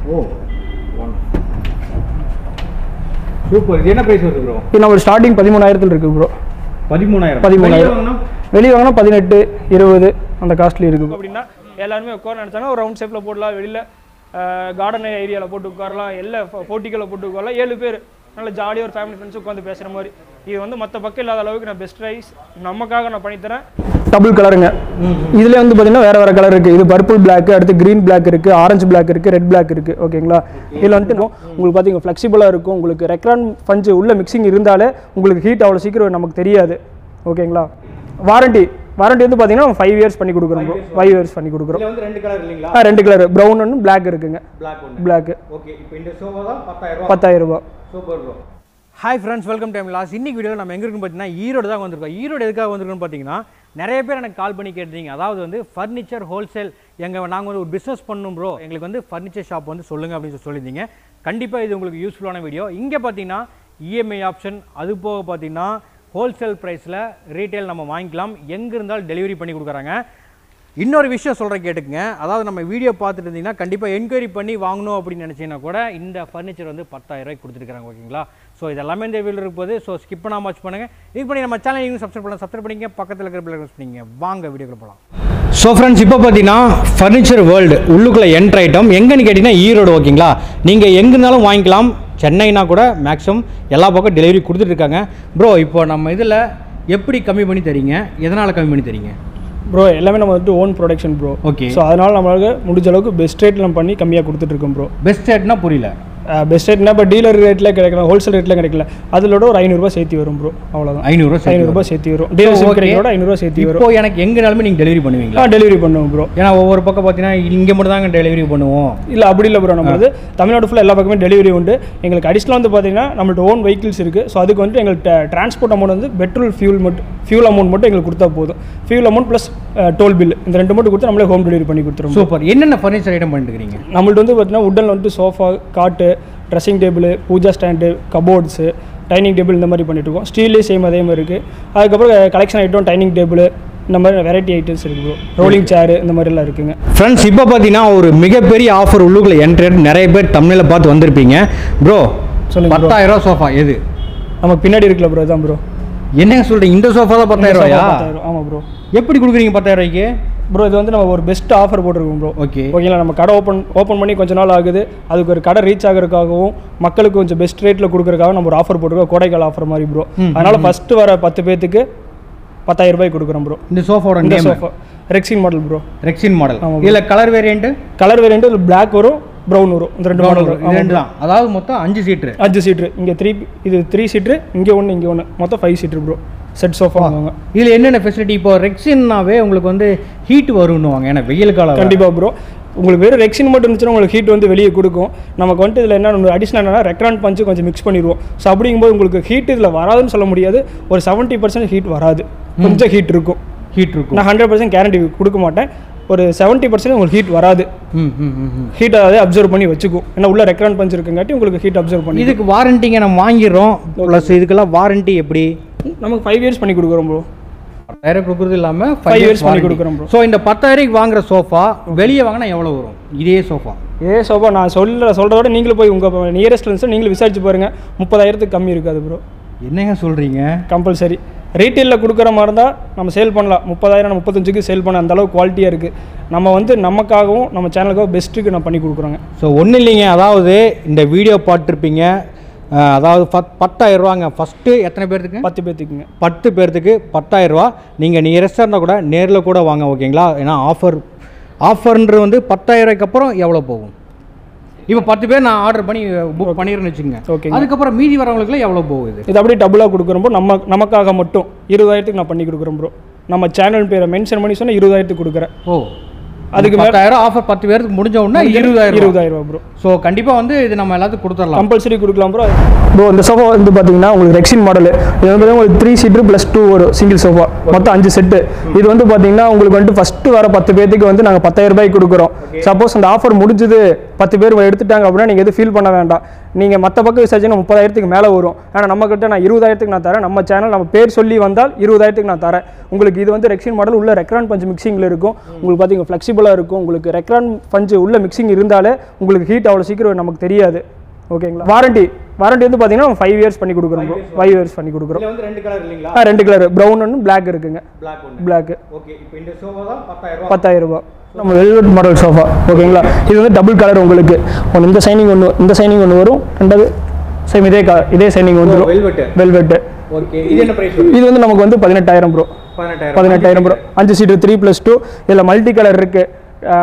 ஓ super இது என்ன price வருது ப்ரோ இது நம்ம ஸ்டார்டிங் பதிமூணாயிரத்தில் இருக்குது ப்ரோ பதிமூணாயிரம் பதிமூணாயிரம். வெளியே வாங்கினா பதினெட்டு இருபது அந்த காஸ்ட்லி இருக்குது அப்படின்னா எல்லாருமே உட்கார நினச்சாங்கன்னா ஒரு ரவுண்ட் ஷேப்பில் போடலாம் வெளியில் கார்டன் ஏரியாவில் போட்டு உட்காரலாம் எல்லா போட்டிகளில் போட்டு உட்காரலாம் ஏழு பேர் நல்ல ஜாலியாக ஒரு ஃபேமிலி ஃப்ரெண்ட்ஸ் உட்காந்து பேசுகிற மாதிரி இது வந்து மற்ற பக்கம் இல்லாத அளவுக்கு நான் பெஸ்ட் ரைஸ் நமக்காக நான் பண்ணித்தரேன் டபுள் கலருங்க இதுல வந்து பார்த்தீங்கன்னா வேற வேற கலர் இருக்கு இது பர்பிள் பிளாக் அடுத்து கிரீன் பிளாக் இருக்கு ஆரஞ்சு பிளாக் இருக்கு ரெட் பிளாக் இருக்கு ஓகேங்களா இதில் வந்துட்டு இன்னும் உங்களுக்கு பார்த்தீங்க ஃப்ளெக்சிபிளாக இருக்கும் உங்களுக்கு ரெக்ரான் பஞ்சு உள்ள மிக்சிங் இருந்தாலே உங்களுக்கு ஹீட் அவ்வளோ சீக்கிரம் நமக்கு தெரியாது ஓகேங்களா வாரண்டி வாரண்டி வந்து பார்த்தீங்கன்னா ஃபைவ் இயர்ஸ் பண்ணி கொடுக்குறோம் ஃபைவ் இயர்ஸ் பண்ணி கொடுக்குறோம் இதுல வந்து ரெண்டு கலர் இல்லைங்களா ஆ ரெண்டு கலர் ப்ரௌன் ஒன்று பிளாக் இருக்குங்க பிளாக் ஒன்று பிளாக் ஓகே இப்போ இந்த சோஃபா தான் பத்தாயிரம் ரூபா பத்தாயிரம் ரூபாய் super bro hi friends welcome time loss இன்னைக்கு வீடியோ நம்ம எங்க இருக்குன்னு பார்த்தீங்கன்னா ஈரோடு தான் வந்திருக்கோம் ஈரோடு எதுக்காக வந்திருக்கோம்னு பார்த்தீங்கன்னா நிறைய பேர் எனக்கு கால் பண்ணி கேட்டீங்க அதாவது வந்து ஃபர்னிச்சர் ஹோல்சேல் எங்கள் நாங்கள் வந்து ஒரு பிஸ்னஸ் பண்ணணும் ப்ரோ எங்களுக்கு வந்து ஃபர்னிச்சர் ஷாப் வந்து சொல்லுங்க அப்படின்னு சொல்லி சொல்லியிருந்தீங்க கண்டிப்பாக இது உங்களுக்கு யூஸ்ஃபுல்லான வீடியோ இங்கே பார்த்தீங்கன்னா இஎம்ஐ ஆப்ஷன் அது போக பார்த்தீங்கன்னா ஹோல்சேல் ப்ரைஸில் ரீட்டைல் நம்ம வாங்கிக்கலாம் எங்கே இருந்தாலும் டெலிவரி பண்ணி கொடுக்குறாங்க இன்னொரு விஷயம் சொல்கிறேன் கேட்டுக்குங்க அதாவது நம்ம வீடியோ பார்த்துட்டு இருந்தீங்கன்னா கண்டிப்பாக என்கொயரி பண்ணி வாங்கணும் அப்படின்னு நினச்சிங்கன்னா கூட இந்த ஃபர்னிச்சர் வந்து பத்தாயிரம் ரூபாய்க்கு கொடுத்துருக்காங்க ஓகேங்களா ஸோ இதெல்லாமே இந்த வீடியோ இருக்கும் போது ஸோ ஸ்கிப் பண்ணாமல் வாட்ச் பண்ணுங்கள் இது பண்ணி நம்ம சேனல் நீங்கள் சப்ஸ்கிரைப் பண்ணலாம் சப்ஸ்கிரைப் பண்ணிங்க பக்கத்தில் இருக்கிற பிள்ளை பண்ணிங்க வாங்க வீடியோக்குள்ள போகலாம் ஸோ ஃப்ரெண்ட்ஸ் இப்போ பார்த்தீங்கன்னா ஃபர்னிச்சர் வேர்ல்டு உள்ளுக்குள்ளே என்ட்ரு ஐட்டம் எங்கன்னு கேட்டிங்கன்னா ஈரோடு ஓகேங்களா நீங்கள் எங்கே இருந்தாலும் வாங்கிக்கலாம் சென்னைனா கூட மேக்ஸிமம் எல்லா பக்கம் டெலிவரி கொடுத்துட்ருக்காங்க ப்ரோ இப்போ நம்ம இதில் எப்படி கம்மி பண்ணி தரீங்க எதனால் கம்மி பண்ணி தரீங்க ப்ரோ எல்லாமே நம்ம வந்துட்டு own production bro okay so அதனால நம்மளுக்கு முடிஞ்ச அளவுக்கு பெஸ்ட் ரேட் நம்ம பண்ணி கம்மியாக கொடுத்துட்டு இருக்கோம் ப்ரோ பெஸ்ட் ரேட்னா புரியல பெஸ்ட் ரேட்னா இப்போ டீலர் ரேட்டில் கிடைக்கலாம் ஹோல்சேல் ரேட்டில் கிடைக்கல அதிலோட ஒரு ஐநூறுரூவா சேர்த்து வரும் ப்ரோ அவ்வளோதான் ஐநூறுரூவா ஐநூறுரூபா சேர்த்து வரும் டீலர்ஷிப் கிடைக்கிறோட ஐநூறுரூவா சேர்த்து வரும் இப்போ எனக்கு எங்கனாலுமே நீங்கள் டெலிவரி பண்ணுவீங்களா ஆ டெலிவரி பண்ணுவோம் ப்ரோ ஏன்னா ஒவ்வொரு பக்கம் பார்த்தீங்கன்னா இங்கே மட்டும் தாங்க டெலிவரி பண்ணுவோம் இல்லை அப்படி இல்லை ப்ரோ நம்ம வந்து தமிழ்நாடு ஃபுல்லாக எல்லா பக்கமே டெலிவரி உண்டு எங்களுக்கு அடிஷ்னலாக வந்து பார்த்தீங்கன்னா நம்மள்ட்ட ஓன் வெஹிக்கிள்ஸ் இருக்குது ஸோ அதுக்கு வந்துட்டு எங்களுக்கு டிரான்ஸ்போர்ட் அமௌண்ட் வந்து பெட்ரோல் ஃபியூல் மட்டும் ஃபியூல் அமௌண்ட் மட்டும் எங்களுக்கு கொடுத்தா போதும் fuel amount plus toll bill இந்த ரெண்டு மட்டும் கொடுத்து நம்மளே ஹோம் டெலிவரி பண்ணி கொடுத்துருவோம் சூப்பர் என்னென்ன ஃபர்னிச்சர் ஐட்டம் பண்ணிட்டுக்கிறீங்க நம்மள்ட்ட வந்து பார்த்தீங்கன்னா உட்டனில் வந்துட்டு sofa cot dressing table pooja stand cupboards dining table இந்த மாதிரி பண்ணிட்டு இருக்கோம் ஸ்டீல்லே சேம் அதே மாதிரி இருக்குது அதுக்கப்புறம் கலெக்ஷன் ஐட்டம் டைனிங் டேபிள் இந்த மாதிரி வெரைட்டி ஐட்டம்ஸ் இருக்குது ப்ரோ ரோலிங் சேர் இந்த மாதிரிலாம் இருக்குங்க ஃப்ரெண்ட்ஸ் இப்போ பார்த்தீங்கன்னா ஒரு மிகப்பெரிய ஆஃபர் உள்ளுக்குள்ள என்ட்ரு நிறைய பேர் தமிழில் பார்த்து வந்திருப்பீங்க ப்ரோ சொல்லுங்க bro. பத்தாயிரம் ரூபா சோஃபா எது நமக்கு பின்னாடி இருக்குல்ல ப்ரோ தான் ப்ரோ என்னங்க சொல்கிறீங்க இந்த சோஃபா தான் பத்தாயிரம் ரூபாயா ஆமாம் ப்ரோ எப்படி கொடுக்குறீங்க பத்தாயிரம் ரூபாய்க்கு ப்ரோ இது வந்து நம்ம ஒரு பெஸ்ட் ஆஃபர் போட்டிருக்கோம் ப்ரோ ஓகே ஓகேங்களா நம்ம கடை ஓப்பன் ஓப்பன் பண்ணி கொஞ்ச நாள் ஆகுது அதுக்கு ஒரு கடை ரீச் ஆகிறதுக்காகவும் மக்களுக்கு கொஞ்சம் பெஸ்ட் ரேட்டில் கொடுக்குறதுக்காக நம்ம ஒரு ஆஃபர் போட்டிருக்கோம் கோடைக்கால ஆஃபர் மாதிரி ப்ரோ அதனால் ஃபஸ்ட்டு வர பத்து பேர்த்துக்கு பத்தாயிரம் ரூபாய் கொடுக்குறோம் ப்ரோ இந்த சோஃபாவோட இந்த name sofa rexine model bro rexine model ஆமா bro. இதில் colour variant colour variant black வரும் ப்ரௌன் வரும் இந்த ரெண்டு மாடல் வரும் இது ரெண்டு தான் அதாவது மொத்தம் அஞ்சு சீட்ரு அஞ்சு சீட்ரு இங்கே த்ரீ இது த்ரீ சீட்ரு இங்கே ஒன்று இங்கே ஒன்று மொத்தம் five seater bro set sofa வாங்குவாங்க இதில் என்னென்ன ஃபெசிலிட்டி இப்போ ரெக்ஸின்னாவே உங்களுக்கு வந்து ஹீட் வரும்னுவாங்க ஏன்னா வெயில் காலம் வேற. கண்டிப்பாக ப்ரோ உங்களுக்கு வெறும் ரெக்ஸின் மட்டும் இருந்துச்சுன்னா உங்களுக்கு ஹீட் வந்து வெளியே கொடுக்கும் நமக்கு வந்துட்டு இதில் என்ன அடிஷனல் என்னன்னா ரெக்ரான் பஞ்சு கொஞ்சம் மிக்ஸ் பண்ணிடுவோம் ஸோ அப்படிங்கும்போது உங்களுக்கு ஹீட் இதில் வராதுன்னு சொல்ல முடியாது ஒரு செவன்ட்டி பர்சன்ட் ஹீட் வராது கொஞ்சம் ஹீட் இருக்கும் ஹீட் இருக்கும் நான் ஹண்ட்ரட் பர்சன்ட் கேரண்டி கொடுக்க மாட்டேன் ஒரு செவன்ட்டி பர்சன்ட் உங்களுக்கு ஹீட் வராது ம் ம் ம் ம் ஹீட் அதே அப்சர்வ் பண்ணி வச்சுக்கும் ஏன்னா உள்ள ரெக்ரான் பஞ்ச் இருக்குங்காட்டி உங்களுக்கு ஹீட் அப்சர்வ் பண்ணி இதுக்கு வாரண்டிங்க நம்ம வாங்கிடுறோம் ப்ளஸ் இதுக்கெல்லாம் வாரண்டி எப்படி நமக்கு ஃபைவ் இயர்ஸ் பண்ணி கொடுக்குறோம் ப்ரோ பத்தாயிரம் கொடுக்குறது இல்லாமல் Five years பண்ணி கொடுக்குறோம் bro. ஸோ இந்த பத்தாயிரம் வாங்குற சோஃபா வெளியே வாங்கினா எவ்வளோ வரும் இதே சோஃபா ஏ சோபா நான் சொல்ல சொல்கிறத விட நீங்களும் போய் உங்கள் நியரஸ்ட் இருந்துச்சு நீங்களும் விசாரிச்சு பாருங்கள் முப்பதாயிரத்துக்கு கம்மி இருக்காது ப்ரோ என்னங்க சொல்கிறீங்க கம்பல்சரி ரீட்டெயிலில் கொடுக்குற மாதிரி இருந்தால் நம்ம சேல் பண்ணலாம் முப்பதாயிரம் முப்பத்தஞ்சுக்கு சேல் பண்ண அந்த அளவுக்கு குவாலிட்டியாக இருக்குது நம்ம வந்து நமக்காகவும் நம்ம சேனலுக்காகவும் பெஸ்ட்டுக்கு நான் பண்ணி கொடுக்குறோங்க ஸோ ஒன்றும் இல்லைங்க அதாவது இந்த வீடியோ பார்த்துருப்பீங்க அஹ், அதாவது பத் பத்தாயிரம் ரூபாங்க ஃபஸ்ட்டு எத்தனை பேர்த்துக்கு பத்து பேர்த்துக்குங்க பத்து பேர்த்துக்கு பத்தாயிரம் ரூபா நீங்கள் நியரஸ்டாக இருந்தால் கூட நேரில் கூட வாங்க ஓகேங்களா ஏன்னா ஆஃபர் ஆஃபர்ன்றது வந்து பத்தாயிரம் ரூபாய்க்கு அப்புறம் எவ்வளோ போகும் இப்போ பத்து பேர் நான் ஆர்டர் பண்ணி புக் பண்ணிடுறேன்னு வச்சுக்கோங்க ஓகேங்க. அதுக்கப்புறம் மீதி வரவங்களுக்குலாம் எவ்வளோ போகுது இது அப்படியே டபுளாக கொடுக்குறப்போ நம்ம நமக்காக மட்டும் இருபதாயிரத்துக்கு நான் பண்ணி கொடுக்குறேன் ப்ரோ நம்ம சேனல் பேரை மென்ஷன் பண்ணி சொன்னால் இருபதாயிரத்துக்கு கொடுக்குறேன் ஓ அதுக்கு அதுக்கு மேல- பத்தாயிரம் ஆஃபர் பத்து பேருக்கு முடிஞ்ச உடனே இருபதாயிரம் இருபதாயிரம் ரூபா ப்ரோ ஸோ கண்டிப்பாக வந்து இது நம்ம எல்லாத்துக்கும் கொடுத்துடலாம் கம்பல்சரி கொடுக்கலாம் ப்ரோ ப்ரோ இந்த சோஃபா வந்து பார்த்தீங்கன்னா உங்களுக்கு ரெக்ஸின் மாடல் இது வந்து உங்களுக்கு த்ரீ சீட்டர் ப்ளஸ் டூ வரும் சிங்கிள் சோஃபா மொத்தம் அஞ்சு செட்டு இது வந்து பார்த்தீங்கன்னா உங்களுக்கு வந்துட்டு ஃபஸ்ட்டு வர பத்து பேர்த்துக்கு வந்து நாங்கள் பத்தாயிரம் ரூபாய்க்கு கொடுக்குறோம் சப்போஸ் அந்த ஆஃபர் முடிஞ்சது பத்து பேர் எடுத்துட்டாங்க அப்படின்னா நீங்கள் எதுவும் ஃபீல் பண்ண வேண்டாம் நீங்கள் மற்ற பக்கம் விசாரிச்சீங்கன்னா முப்பதாயிரத்துக்கு மேலே வரும் ஆனால் நம்மக்கிட்ட நான் இருபதாயிரத்துக்கு நான் தரேன் நம்ம சேனல் நம்ம பேர் சொல்லி வந்தால் இருபதாயிரத்துக்கு நான் தரேன் உங்களுக்கு இது வந்து ரெக்ஸின் மாடல் உள்ள ரெக்ரான் பஞ்ச் மிக்சிங்கில் இருக்கும் உங்களுக்கு பார்த்தீங்க ஃப்ளெக்சிபிளாக இருக்கும் உங்களுக்கு ரெக்ரான் பஞ்சு உள்ள மிக்சிங் இருந்தாலே உங்களுக்கு ஹீட் அவ்வளோ சீக்கிரம் நமக்கு தெரியாது ஓகேங்களா வாரண்டி வாரண்டி வந்து பார்த்தீங்கன்னா ஃபைவ் இயர்ஸ் பண்ணி கொடுக்குறோம் ஃபைவ் இயர்ஸ் பண்ணி கொடுக்குறோம் இதுல வந்து ரெண்டு கலர் இல்லைங்களா ஆ ரெண்டு கலர் ப்ரௌன் ஒன்று பிளாக் இருக்குங்க பிளாக் ஒன்று பிளாக் ஓகே இப்போ இந்த சோஃபா தான் பத்தாயிரம் ரூபா பத்தாயிரம் ரூபாய் நம்ம வெல்வெட் மாடல் சோஃபா ஓகேங்களா இது வந்து டபுள் கலர் உங்களுக்கு ஒன்று இந்த சைனிங் ஒன்று இந்த சைனிங் ஒன்று வரும் ரெண்டாவது சேம் இதே கலர் இதே சைனிங் வந்துடும் வெல்வெட் வெல்வெட்டு ஓகே இது என்ன பிரைஸ் இது வந்து நமக்கு வந்து பதினெட்டாயிரம் ப்ரோ பதினெட்டாயிரம் பதினெட்டாயிரம் ப்ரோ அஞ்சு சீட்டு த்ரீ ப்ளஸ் டூ இதில் மல்டி கலர் இருக்குது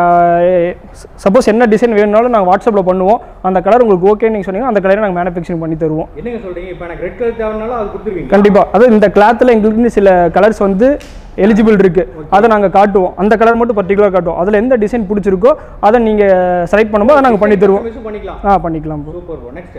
சப்போஸ் என்ன டிசைன் வேணும்னாலும் நாங்கள் வாட்ஸ்அப்பில் பண்ணுவோம் அந்த கலர் உங்களுக்கு ஓகேன்னு நீங்கள் சொன்னீங்கன்னா அந்த கலரை நாங்கள் மேனுஃபேக்சரிங் பண்ணி தருவோம் என்னங்க சொல்றீங்க இப்போ எனக்கு ரெட் கலர் தேவைனாலும் அது கொடுத்துருவீங்க கண்டிப்பாக அதாவது இந்த கிளாத்தில் எங்களுக்கு சில கலர்ஸ் வந்து எலிஜிபிள் இருக்குது அதை நாங்கள் காட்டுவோம் அந்த கலர் மட்டும் பர்டிகுலர் காட்டுவோம் அதில் எந்த டிசைன் பிடிச்சிருக்கோ அதை நீங்கள் செலக்ட் பண்ணும்போது அதை நாங்கள் பண்ணி தருவோம் மிஸ் பண்ணிக்கலாம் ஆ பண்ணிக்கலாம் bro super bro next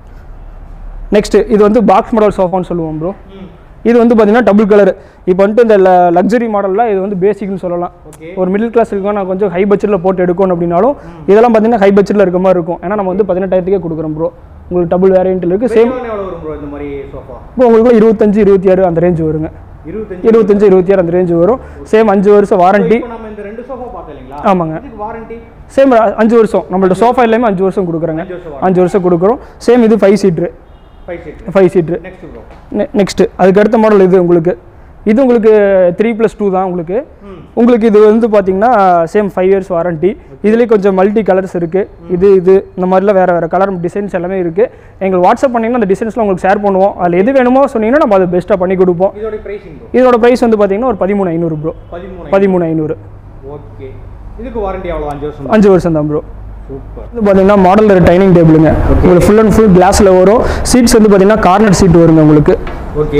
next இது வந்து பாக்ஸ் மாடல் சோஃபான்னு சொல்லுவோம் ப்ரோ இது வந்து பார்த்தீங்கன்னா டபுள் கலர் இப்போ வந்துட்டு இந்த லக்ஸரி மாடலில் இது வந்து பேசிக்னு சொல்லலாம் ஓகே ஒரு மிடில் கிளாஸ் இருக்கும் நான் கொஞ்சம் ஹை பட்ஜெட்டில் போட்டு எடுக்கணும் அப்படின்னாலும் இதெல்லாம் பார்த்தீங்கன்னா ஹை பட்ஜெட்டில் இருக்க மாதிரி இருக்கும் ஏன்னா நம்ம வந்து பதினெட்டாயிரத்துக்கே கொடுக்குறோம் ப்ரோ உங்களுக்கு டபுள் வேரியன்ட் இருக்குது சேம் எவ்வளோ வரும் ப்ரோ இந்த மாதிரி சோஃபா இப்போ உங்களுக்கு இருபத்தஞ்சு இருபத்தி ஆறு அந்த ரேஞ்ச் வருங்க இருபத்தஞ்சு இருபத்தஞ்சு இருபத்தி ஆறு அந்த ரேஞ்ச் வரும் சேம் அஞ்சு வருஷம் வாரண்டி இப்போ நம்ம இந்த ரெண்டு சோஃபா பார்த்தோம் இல்லைங்களா ஆமாங்க இதுக்கு வாரண்டி சேம் அஞ்சு வருஷம் நம்மள்ட்ட சோஃபா எல்லாமே அஞ்சு வருஷம் கொடுக்குறாங்க அஞ்சு வருஷம் அஞ்சு வருஷம் கொடுக்குறோம் சேம் இது five seater five seat five seater next bro next அதுக்கு அடுத்த மாடல் இது உங்களுக்கு இது உங்களுக்கு த்ரீ ப்ளஸ் டூ தான் உங்களுக்கு ம் உங்களுக்கு இது வந்து பார்த்தீங்கன்னா சேம் ஃபைவ் இயர்ஸ் வாரண்டி இதுலேயே கொஞ்சம் மல்டி கலர்ஸ் இருக்குது இது இது இந்த மாதிரிலாம் வேறு வேறு கலர் டிசைன்ஸ் எல்லாமே இருக்குது எங்களுக்கு வாட்ஸ்அப் பண்ணிங்கன்னா அந்த டிசைன்ஸ்லாம் உங்களுக்கு ஷேர் பண்ணுவோம் அதில் எது வேணுமோ சொன்னீங்கன்னா நம்ம அதை பெஸ்ட்டாக பண்ணி கொடுப்போம் இதோட பிரைசிங் ப்ரோ இதோட ப்ரைஸ் வந்து பார்த்தீங்கன்னா ஒரு பதிமூணு ஐநூறு ப்ரோ பதிமூணு பதிமூணு ஐநூறு ஓகே இதுக்கு வாரண்டி எவ்வளோ அஞ்சு வருஷம் அஞ்சு வருஷம் தான் ப்ரோ சூப்பர் இது பார்த்தீங்கன்னா மாடல் டைனிங் டேபிளுங்க உங்களுக்கு ஃபுல் அண்ட் ஃபுல் கிளாஸில் வரும் சீட்ஸ் வந்து பார்த்தீங்கன்னா கார்னர் சீட் வருங்க உங்களுக்கு ஓகே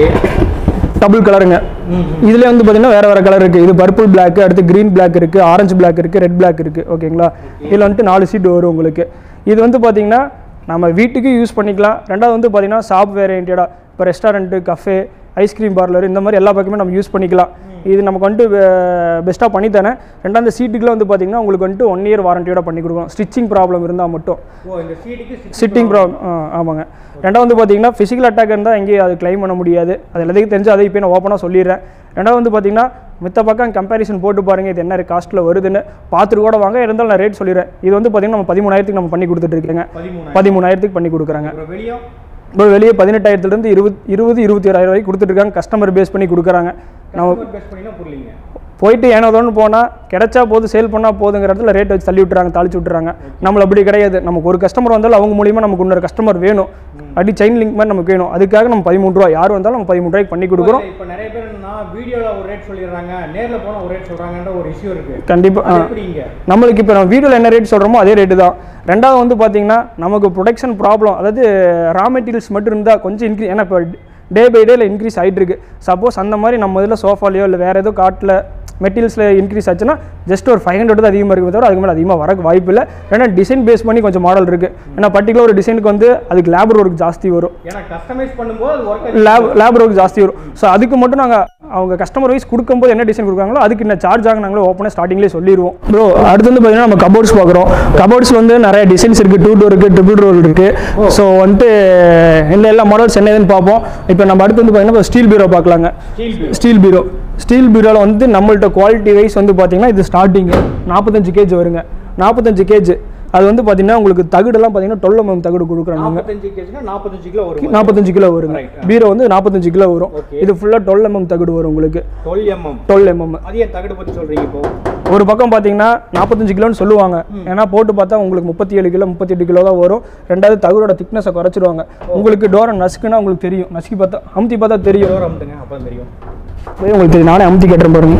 டபுள் கலருங்க இதுல வந்து பார்த்தீங்கன்னா வேற வேற கலர் இருக்கு இது பர்பிள் பிளாக் அடுத்து கிரீன் பிளாக் இருக்கு ஆரஞ்சு பிளாக் இருக்கு ரெட் பிளாக் இருக்கு ஓகேங்களா இதில் வந்துட்டு நாலு சீட் வரும் உங்களுக்கு இது வந்து பார்த்தீங்கன்னா நம்ம வீட்டுக்கு யூஸ் பண்ணிக்கலாம் ரெண்டாவது வந்து பார்த்தீங்கன்னா ஷாப் வேரியன்டடாக இப்போ ரெஸ்டாரண்ட்டு கஃபே ஐஸ்கிரீம் பார்லர் இந்த மாதிரி எல்லா பக்கமே நம்ம யூஸ் பண்ணிக்கலாம் இது நமக்கு வந்துட்டு பெஸ்ட்டாக பண்ணி தரேன் ரெண்டாவது சீட்டுக்குலாம் வந்து பார்த்தீங்கன்னா உங்களுக்கு வந்துட்டு ஒன் இயர் வாரண்டியோட பண்ணி கொடுக்கணும் ஸ்டிச்சிங் ப்ராப்ளம் இருந்தால் மட்டும் ஓ இந்த சீட்டுக்கு சிட்டிங் ப்ராப்ளம் ஆமாங்க ரெண்டாவது வந்து பார்த்தீங்கன்னா ஃபிசிக்கல் அட்டாக் இருந்தால் எங்கேயும் அது க்ளைம் பண்ண முடியாது அது எல்லாத்தையும் தெரிஞ்சு அதை இப்போ நான் ஓப்பனாக சொல்லிடுறேன் ரெண்டாவது வந்து பார்த்தீங்கன்னா மித்த பக்கம் கம்பேரிசன் போட்டு பாருங்க இது என்ன காஸ்ட்டில் வருதுன்னு பார்த்துட்டு கூட வாங்க இருந்தாலும் நான் ரேட் சொல்லிடுறேன் இது வந்து பார்த்தீங்கன்னா நம்ம பதிமூணாயிரத்துக்கு நம்ம பண்ணி கொடுத்துட்டு இருக்கேங்க பதிமூணு பதிமூணாயிரத்துக்கு பண்ணி கொடுக்குறாங்க அப்புறம் வெளியே இப்போ வெளியே பதினெட்டாயிரத்துலேருந்து இருபது இருபது இருபத்தி ஓராயிரம் வரைக்கும் கொடுத்துட்ருக்காங்க கஸ்டமர் பேஸ் பண்ணி கொடுக்குறாங்க நம்ம கஸ்டமர் பேஸ் பண்ணினா புரியலீங்க போயிட்டு ஏனோதோன்னு போனால் கிடைச்சா போதும் சேல் பண்ணால் போதுங்கிற இடத்துல ரேட் வச்சு தள்ளி விட்டுறாங்க தாளிச்சு விட்டுறாங்க நம்மள அப்படி கிடையாது நமக்கு ஒரு கஸ்டமர் வந்தாலும் அவங்க மூலியமா நமக்கு இன்னொரு கஸ்டமர் வேணும் அப்படி செயின் லிங்க் மாதிரி நமக்கு வேணும் அதுக்காக நம்ம பதிமூணு ரூபா யார் வந்தாலும் நம்ம பதிமூணு ரூபாய்க்கு பண்ணி கொடுக்குறோம் இப்போ நிறைய பேர் என்னன்னா வீடியோல ஒரு ரேட் சொல்லிடுறாங்க நேர்ல போனா ஒரு ரேட் சொல்றாங்கன்ற ஒரு இஷ்யூ இருக்கு கண்டிப்பாக அது எப்படி இங்க நம்மளுக்கு இப்போ நம்ம வீடியோவில் என்ன ரேட் சொல்கிறோமோ அதே ரேட்டு தான் ரெண்டாவது வந்து பார்த்தீங்கன்னா நமக்கு ப்ரொடக்ஷன் ப்ராப்ளம் அதாவது ரா மெட்டீரியல்ஸ் மட்டும் இருந்தால் கொஞ்சம் இன்க்ரீஸ் ஏன்னா இப்போ டே பை டேல இன்க்ரீஸ் ஆகிட்டு இருக்கு சப்போஸ் அந்த மாதிரி நம்ம இதில் சோஃபாலையோ இல்லை வேறு ஏதோ காட்டில் மெட்டீரியல்ஸில் இன்க்ரீஸ் ஆச்சுன்னா ஜஸ்ட் ஒரு ஃபைவ் ஹண்ட்ரட் தான் அதிகமாக இருக்குமே தவிர அதுக்கு மேலே அதிகமாக வரக்கு வாய்ப்பு இல்லை ஏன்னா டிசைன் பேஸ் பண்ணி கொஞ்சம் மாடல் இருக்குது ஏன்னா பர்டிகுலர் ஒரு டிசைனுக்கு வந்து அதுக்கு லேபர் ஒர்க் ஜாஸ்தி வரும் ஏன்னா கஸ்டமைஸ் பண்ணும்போது அது ஒர்க் லேப் லேபர் ஒர்க் ஜாஸ்தி வரும் ஸோ அதுக்கு மட்டும் நாங்கள் அவங்க கஸ்டமர் வைஸ் கொடுக்கும்போது என்ன டிசைன் கொடுக்குறாங்களோ அதுக்கு என்ன சார்ஜ் ஆக நாங்களே ஓப்பனாக ஸ்டார்டிங்லேயே சொல்லிடுவோம் ப்ரோ அடுத்து வந்து பார்த்தீங்கன்னா நம்ம கபோர்ட்ஸ் பார்க்குறோம் கபோர்ட்ஸ் வந்து நிறைய டிசைன்ஸ் இருக்குது டூ டோர் இருக்குது ட்ரிபிள் ரோல் இருக்குது ஸோ வந்துட்டு இந்த எல்லா மாடல்ஸ் என்ன ஏதுன்னு பார்ப்போம் இப்போ நம்ம அடுத்து வந்து பார்த்தீங்கன்னா ஸ்டீல் பீரோ பார்க்கலாங்க ஸ்டீல் ஸ்டீல் பீரோ ஸ்டீல் பீரோவில் வந்து நம்மள்ட்ட குவாலிட்டி வைஸ் வந்து பார்த்தீங்கன்னா இது ஸ்டார்டிங்கு நாற்பத்தஞ்சு கேஜ் வருங்க நாற்பத்தஞ்சு கேஜ் அது வந்து பார்த்தீங்கன்னா உங்களுக்கு தகுடெல்லாம் பார்த்தீங்கன்னா டுவெல் எம்எம் தகுடு கொடுக்குறாங்க நாற்பத்தஞ்சு கேஜினா நாற்பத்தஞ்சு கிலோ வரும் நாற்பத்தஞ்சு கிலோ வருங்க Right. பீரோ வந்து நாற்பத்தஞ்சு கிலோ வரும் Okay. இது ஃபுல்லாக டுவெல் எம்எம் தகுடு வரும் உங்களுக்கு டுவெல் எம்எம் டுவெல் எம்எம் அது ஏன் தகடு பத்தி சொல்றீங்க இப்போ ஒரு பக்கம் பார்த்தீங்கன்னா நாற்பத்தஞ்சு கிலோன்னு சொல்லுவாங்க ஏன்னா போட்டு பார்த்தா உங்களுக்கு முப்பத்தி ஏழு கிலோ முப்பத்தி எட்டு கிலோ தான் வரும் ரெண்டாவது தகுடோட திக்னஸை குறைச்சிருவாங்க உங்களுக்கு டோரை நசுக்குன்னா உங்களுக்கு தெரியும் நசுக்கி பார்த்தா அமுத்தி பார்த்தா தெரியும் எவ்வளோ அமுத்துங்க அப்போ தெரியும் போய் உங்களுக்கு தெரியும் நானே அமுத்தி கேட்டுறேன் பாருங்க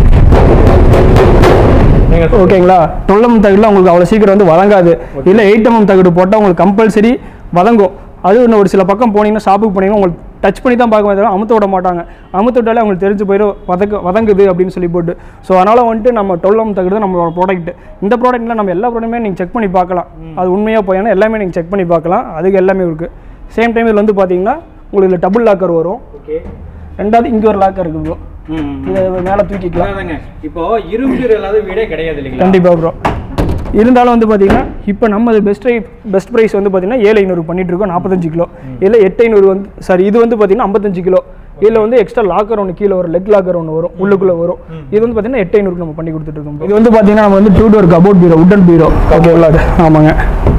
நீங்க ஓகேங்களா டுவெல் எம் தகுடுல உங்களுக்கு அவ்வளோ சீக்கிரம் வந்து வதங்காது இல்லை எயிட் எம்எம் தகுடு போட்டால் உங்களுக்கு கம்பல்சரி வதங்கும் அது இன்னும் ஒரு சில பக்கம் போனீங்கன்னா ஷாப்புக்கு போனீங்கன்னா உங்களுக்கு டச் பண்ணி தான் பார்க்க தவிர அமுத்த விட மாட்டாங்க அமுத்த விட்டாலே அவங்களுக்கு தெரிஞ்சு போயிடும் வதக்கு வதங்குது அப்படின்னு சொல்லி போட்டு ஸோ அதனால் வந்துட்டு நம்ம டுவெல் எம் தகுடு தான் நம்மளோட ப்ராடக்ட் இந்த ப்ராடக்ட்டில் நம்ம எல்லா ப்ராடக்ட்டுமே நீங்கள் செக் பண்ணி பார்க்கலாம் அது உண்மையாக போயானா எல்லாமே நீங்கள் செக் பண்ணி பார்க்கலாம் அதுக்கு எல்லாமே இருக்குது சேம் டைம் இதில் வந்து பார்த்தீங்கன்னா உங்களுக்கு இதில் டபுள் லாக்கர் வரும் ஓகே ரெண்டாவது இங்கே ஒரு லாக்கர் இருக்குது ப்ரோ ம் இதை மேலே தூக்கிக்கலாம் அதாங்க இப்போ இரும்பு இல்லாத வீடே கிடையாது இல்லைங்களா கண்டிப்பாக ப்ரோ இருந்தாலும் வந்து பார்த்தீங்கன்னா இப்போ நம்ம பெஸ்ட் பெஸ்ட் ப்ரைஸ் வந்து பார்த்தீங்கன்னா ஏழு ஐநூறு பண்ணிட்டு இருக்கோம் நாற்பத்தஞ்சு கிலோ இல்லை எட்டு ஐநூறு வந்து சாரி இது வந்து பார்த்தீங்கன்னா ஐம்பத்தஞ்சு கிலோ இதில் வந்து எக்ஸ்ட்ரா லாக்கர் ஒன்று கீழே வரும் லெக் லாக்கர் ஒன்று வரும் உள்ளுக்குள்ளே வரும் இது வந்து பார்த்தீங்கன்னா எட்டு ஐநூறுக்கு நம்ம பண்ணி கொடுத்துட்டு இருக்கோம் இது வந்து பார்த்தீங்கன்னா நம்ம வந்து டூ டோர் கபோர்ட் பீரோ உட்டன் பீரோ ஓகேங்களா அது ஆமாங்க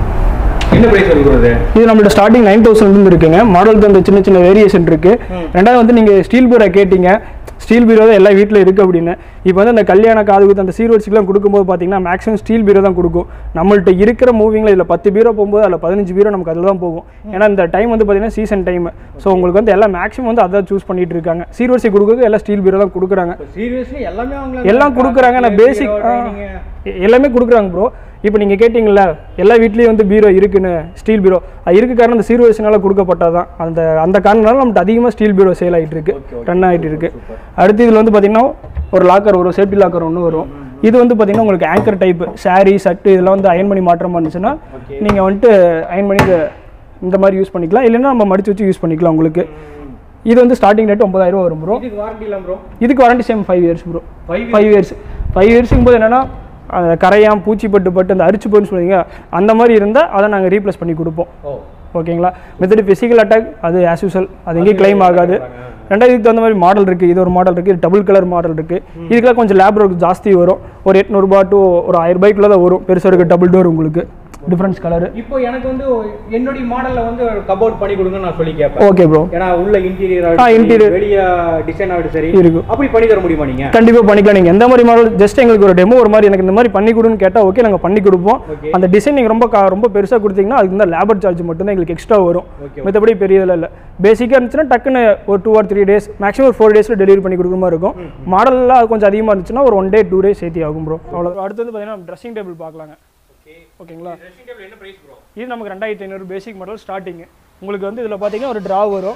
என்ன பிரைஸ் வருகிறது இது நம்மளோட ஸ்டார்டிங் நைன் தௌசண்ட்லேருந்து இருக்குங்க மாடலுக்கு அந்த சின்ன சின்ன வேரியேஷன் இருக்கு ரெண்டாவது வந்து நீங்கள் ஸ்டீல் பீரோ கேட்டீங்க ஸ்டீல் பீரோ தான் எல்லா வீட்டில் இருக்குது அப்படின்னு இப்போ வந்து அந்த கல்யாண காது குத்து அந்த சீர்வரிசைக்கெலாம் கொடுக்கும்போது பார்த்தீங்கன்னா மேக்ஸிமம் ஸ்டீல் பீரோ தான் கொடுக்கும் நம்மள்ட்ட இருக்கிற மூவிங்கில் இதில் பத்து பீரோ போகும்போது அதில் பதினஞ்சு பீரோ நமக்கு அதில் தான் போகும் ஏன்னா இந்த டைம் வந்து பார்த்தீங்கன்னா சீசன் டைம் ஸோ உங்களுக்கு வந்து எல்லாம் மேக்ஸிமம் வந்து அதான் சூஸ் பண்ணிட்டு இருக்காங்க சீர்வரிசை கொடுக்குறது எல்லாம் ஸ்டீல் பீரோ தான் கொடுக்குறாங்க சீரியஸ்லி எல்லாமே அவங்க எல்லாம் கொடுக்குறாங்க நான் பேசிக் எல்லாமே கொடுக்குறாங்க ப்ரோ இப்போ நீங்கள் கேட்டிங்கல்ல எல்லா வீட்லேயும் வந்து பீரோ இருக்குன்னு ஸ்டீல் பீரோ அது இருக்கு காரணம் அந்த சீர்வரிசனால கொடுக்கப்பட்டது தான் அந்த அந்த காரணனால நம்மகிட்ட அதிகமாக ஸ்டீல் பீரோ சேல் ஆகிட்டு இருக்கு ரன் ஆகிட்டு இருக்கு அடுத்து இதில் வந்து பார்த்தீங்கன்னா ஒரு லாக்கர் வரும் சேஃப்டி லாக்கர் ஒன்று வரும் இது வந்து பார்த்தீங்கன்னா உங்களுக்கு ஆங்கர் டைப் saree சட்டு இதெல்லாம் வந்து அயன் பண்ணி மாற்றம் இருந்துச்சுன்னா நீங்கள் வந்துட்டு அயன் பண்ணி இத- இந்த மாதிரி யூஸ் பண்ணிக்கலாம் இல்லைன்னா நம்ம மடிச்சு வச்சு யூஸ் பண்ணிக்கலாம் உங்களுக்கு இது வந்து ஸ்டார்டிங் ரேட் ஒன்பதாயிரம் ரூபா வரும் ப்ரோ இதுக்கு வாரண்டி இல்லாம ப்ரோ இதுக்கு warranty same five years bro Five five years five இயர்ஸுங்கும் போது என்னன்னா அந்த கரையான் பூச்சி பட்டு பட்டு அந்த அரிச்சு போன்னு சொல்லுவீங்க அந்த மாதிரி இருந்தால் அதை நாங்கள் ரீப்ளேஸ் பண்ணி கொடுப்போம் ஓ ஓகேங்களா மெத்தடி ஃபிசிக்கல் அட்டாக் அது ஆஸ் யூஸ்வல் அது எங்கேயும் கிளைம் ஆகாது ரெண்டாவது இதுக்கு தகுந்த மாதிரி மாடல் இருக்குது இது ஒரு மாடல் இருக்குது இது டபுள் கலர் மாடல் இருக்குது இதுக்கெல்லாம் கொஞ்சம் லேப் ஒர்க் ஜாஸ்தி வரும் ஒரு எட்நூறுபா டு ஒரு ஆயிரம் ரூபாய்க்குள்ள தான் வரும் பெருசாக இருக்குது டபுள் டோர் உங்களுக்கு டிஃப்ரென்ஸ் கலரு இப்போ எனக்கு வந்து என்னுடைய மாடல்ல வந்து கபோர்ட் பண்ணி கொடுங்கன்னு நான் சொல்லி கேட்பேன் ஓகே ப்ரோ ஏன்னா உள்ள இன்டீரியர் ஆ, interior. வெளிய டிசைன் ஆகிட்டு சரி இருக்கும் அப்படி பண்ணி தர முடியுமா நீங்க கண்டிப்பாக பண்ணிக்கலாம் நீங்கள் எந்த மாதிரி மாடல் ஜஸ்ட் எங்களுக்கு ஒரு டெமோ ஒரு மாதிரி எனக்கு இந்த மாதிரி பண்ணி கொடுன்னு கேட்டால் ஓகே நாங்கள் பண்ணி கொடுப்போம் Okay. அந்த டிசைன் நீங்கள் ரொம்ப கா- ரொம்ப பெருசாக கொடுத்தீங்கன்னா அதுக்கு தான் லேபர் சார்ஜ் மட்டும்தான் எங்களுக்கு எக்ஸ்ட்ரா வரும் Okay, மற்றபடி பெரிய இதில் இல்லை பேசிக்காக இருந்துச்சுன்னா டக்குன்னு ஒரு two or three days maximum ஒரு ஃபோர் டேஸில் டெலிவரி பண்ணி கொடுக்குற மாதிரி இருக்கும் மாடல்லாம் அது கொஞ்சம் அதிகமாக இருந்துச்சுன்னா ஒரு ஒன் டே டூ டேஸ் சேர்த்தி ஆகும் ப்ரோ அவ்வளோ அடுத்து வந்து பார்த்தீங்கன்னா ட்ரெஸ்ஸிங் டேபிள் பார்க்கலாங்க ஓகேங்களா ட்ரெஸ்ஸிங் டேபிள் என்ன பிரைஸ் ப்ரோ இது நமக்கு ரெண்டாயிரத்தி ஐநூறு பேசிக் மாடல் ஸ்டார்டிங் உங்களுக்கு வந்து இதில் பார்த்தீங்கன்னா ஒரு ட்ரா வரும்